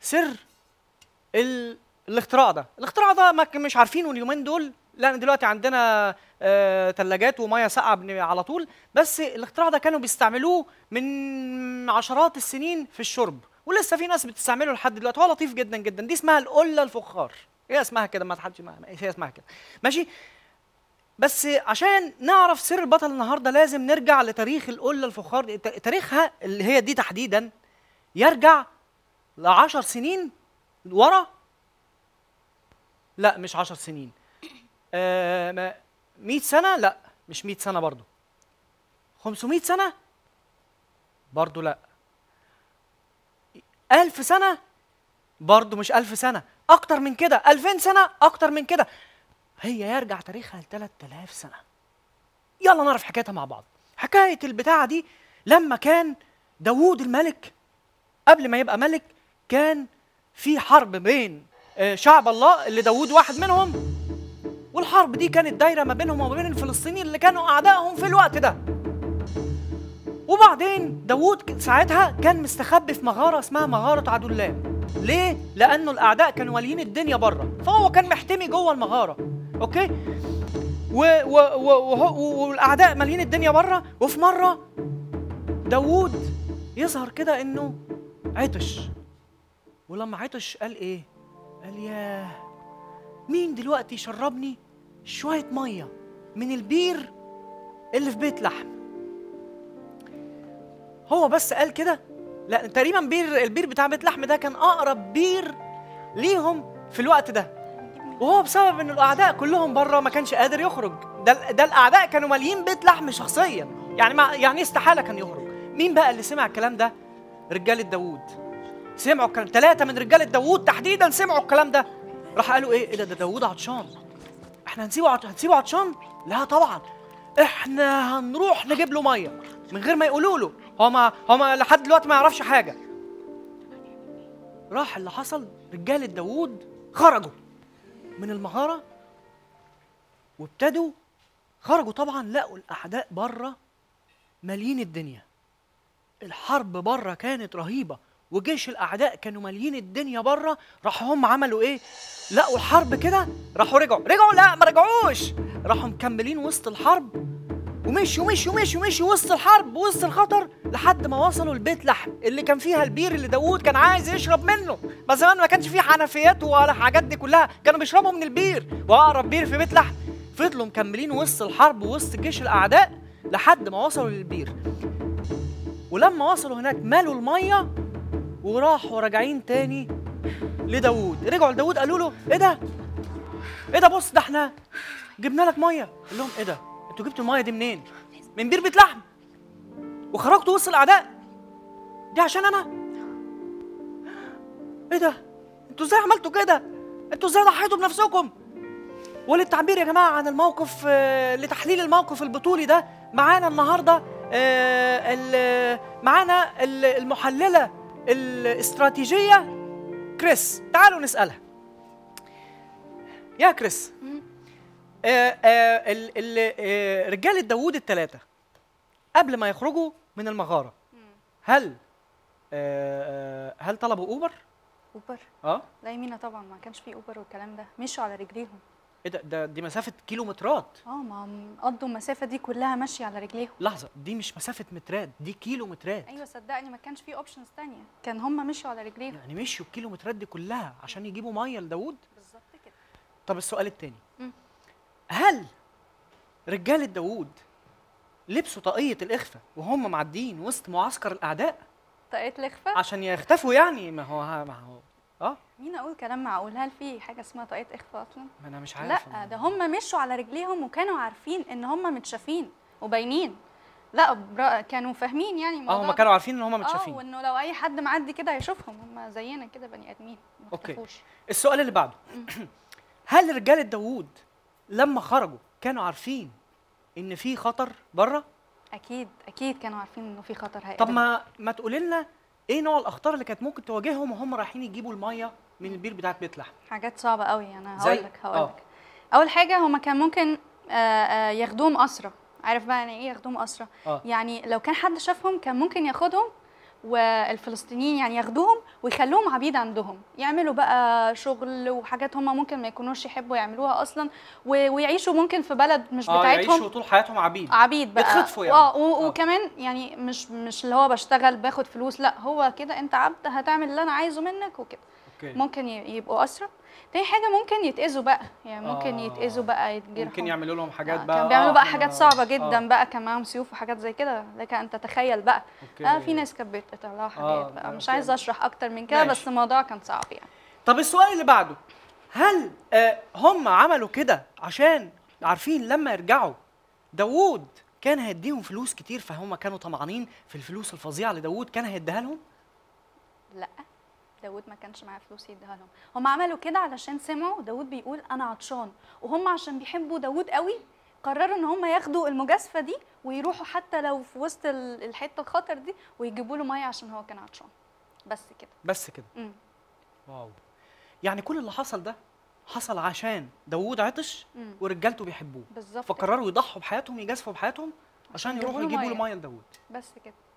سر ال... الاختراع ده الاختراع ده ما ك- مش عارفينه اليومين دول لان دلوقتي عندنا آه ثلاجات وميه ساقعه بن- على طول بس الاختراع ده كانوا بيستعملوه من عشرات السنين في الشرب ولسه في ناس بتستعمله لحد دلوقتي هو لطيف جدا جدا دي اسمها القله الفخار هي اسمها كده ما حدش ما هي اسمها كده ماشي بس عشان نعرف سر البطل النهارده لازم نرجع لتاريخ القله الفخار ت- تاريخها اللي هي دي تحديدا يرجع لعشر سنين ورا لا مش عشر سنين آه ما- 100 سنة لا مش 100 سنة برضو 500 سنة برضو لا ألف سنة برضو مش ألف سنة أكتر من كده ألفين سنة أكتر من كده هي يرجع تاريخها ل 3000 سنة يلا نعرف حكايتها مع بعض حكاية البتاعة دي لما كان داوود الملك قبل ما يبقى ملك كان في حرب بين آه، شعب الله اللي داوود واحد منهم والحرب دي كانت دايرة ما بينهم وما بين الفلسطينيين اللي كانوا أعدائهم في الوقت ده وبعدين داوود ك- ساعتها كان مستخبي في مغارة اسمها مغارة عدولام ليه؟ لأنه الأعداء كانوا واليين الدنيا بره فهو كان محتمي جوه المغارة أوكي؟ و و و وهو- والأعداء مالين الدنيا بره وفي مرة داوود يظهر كده إنه عطش ولما عطش قال إيه؟ قال ياه مين دلوقتي يشربني شوية مية من البير اللي في بيت لحم هو بس قال كده لا تقريبا بير البير بتاع بيت لحم ده كان اقرب بير ليهم في الوقت ده وهو بسبب ان الاعداء كلهم بره ما كانش قادر يخرج ده ده الاعداء كانوا ماليين بيت لحم شخصيا يعني ما يعني استحاله كان يخرج مين بقى اللي سمع الكلام ده رجاله داوود سمعوا الكلام ثلاثه من رجاله داوود تحديدا سمعوا الكلام ده راح قالوا ايه ايه ده ده داوود عطشان احنا هنسيبه عط... هنسيبه عطشان لا طبعا احنا هنروح نجيب له ميه من غير ما يقولوا له هو ما هو ما لحد دلوقتي ما يعرفش حاجه راح اللي حصل رجاله داوود خرجوا من المغاره وابتدوا خرجوا طبعا لقوا الاعداء بره مالين الدنيا الحرب بره كانت رهيبه وجيش الاعداء كانوا مالين الدنيا بره راحوا هم عملوا ايه لقوا الحرب كده راحوا رجعوا رجعوا لا ما رجعوش راحوا مكملين وسط الحرب ومشوا مشوا مشوا مشوا وسط الحرب وسط الخطر لحد ما وصلوا لبيت لحم اللي كان فيها البير اللي داوود كان عايز يشرب منه بس زمان ما كانش فيه حنفيات ولا حاجات دي كلها كانوا بيشربوا من البير واقرب بير في بيت لحم فضلوا مكملين وسط الحرب وسط جيش الاعداء لحد ما وصلوا للبير ولما وصلوا هناك مالوا الميه وراحوا راجعين تاني لداوود رجعوا لداوود قالوا له ايه ده ايه ده بص ده احنا جبنا لك ميه قال لهم ايه ده انتوا جبتوا الميه دي منين من بير بيت لحم وخرجتوا وسط الاعداء دي عشان انا ايه ده انتوا ازاي عملتوا كده انتوا ازاي ضحيتوا بنفسكم وللتعبير يا جماعه عن الموقف آه، لتحليل الموقف البطولي ده معانا النهارده آه، ال- معانا ال- المحلله الاستراتيجيه كريس تعالوا نسالها يا كريس آه، آه، ال- ال- آه، رجاله داوود الثلاثه قبل ما يخرجوا من المغاره هل آه، آه، هل طلبوا اوبر اوبر اه لا يمينة طبعا ما كانش فيه اوبر والكلام ده مشوا على رجليهم ايه ده, ده دي مسافه كيلومترات اه ما هم قضوا المسافه دي كلها ماشيه على رجليهم لحظه دي مش مسافه مترات دي كيلومترات ايوه صدقني ما كانش فيه اوبشنز تانية كان هم مشوا على رجليهم يعني مشيوا الكيلومترات دي كلها عشان يجيبوا ميه لداوود بالظبط كده طب السؤال التاني مم. هل رجاله داوود لبسوا طاقيه الاخفاء وهم معديين وسط معسكر الاعداء طاقية الإخفاء عشان يختفوا يعني ما هو ما هو اه مين اقول كلام معقول هل في حاجه اسمها طاقية إخفاء اصلا ما انا مش عارف لا ده هم مشوا على رجليهم وكانوا عارفين ان هم متشافين وباينين لا برا كانوا فاهمين يعني اه الموضوع هم ده. كانوا عارفين ان هم اه متشافين وانه لو اي حد معدي كده هيشوفهم هم زينا كده بني ادمين ما أوكي. اختفوش السؤال اللي بعده هل رجاله داوود لما خرجوا كانوا عارفين ان في خطر بره اكيد اكيد كانوا عارفين انه في خطر هيقابل طب ما ما تقولي لنا ايه نوع الاخطار اللي كانت ممكن تواجههم وهم رايحين يجيبوا الميه من البير بتاعت بيت لحم حاجات صعبه قوي انا زي؟ هقول لك هقول آه. لك اول حاجه هما كان ممكن آه، آه، ياخدوهم اسرى عارف بقى يعني ايه ياخدوهم اسرى اه يعني لو كان حد شافهم كان ممكن ياخدهم والفلسطينيين يعني ياخدوهم ويخلوهم عبيد عندهم يعملوا بقى شغل وحاجات هم ممكن ما يكونوش يحبوا يعملوها اصلا و- ويعيشوا ممكن في بلد مش اه بتاعتهم يعيشوا طول حياتهم عبيد عبيد بقى بيتخطفوا يعني. اه و- آه. وكمان يعني مش مش اللي هو بشتغل باخد فلوس لا هو كده انت عبد هتعمل اللي انا عايزه منك وكده اوكي ممكن ي- يبقوا اسرى تاني حاجه ممكن يتاذوا بقى يعني ممكن آه. يتاذوا بقى يتجرحوا ممكن يعملوا لهم حاجات آه، بقى كانوا بيعملوا آه، بقى إحنا حاجات ما- صعبه جدا آه. بقى كان معاهم سيوف وحاجات زي كده لك ان تتخيل بقى أوكي. اه في ناس كانت بيتقطع لها حاجات بقى ده مش أوكي. عايزه اشرح اكتر من كده ماشي. بس الموضوع كان صعب يعني طب السؤال اللي بعده هل آه هم عملوا كده عشان عارفين لما يرجعوا داوود كان هيديهم فلوس كتير فهم كانوا طمعانين في الفلوس الفظيعه اللي داوود كان هيديها لهم لا داود ما كانش معاه فلوس يديها لهم هم عملوا كده علشان سمعوا داود بيقول انا عطشان وهم عشان بيحبوا داود قوي قرروا ان هم ياخدوا المجازفه دي ويروحوا حتى لو في وسط ال- الحته الخطر دي ويجيبوا له ميه عشان هو كان عطشان بس كده بس كده مم. واو يعني كل اللي حصل ده حصل عشان داوود عطش مم. ورجالته بيحبوه بالظبط كده. فقرروا يضحوا بحياتهم يجازفوا بحياتهم عشان عشان يروحوا يجيبوا له يجيبوا له مية. ميه لداوود بس كده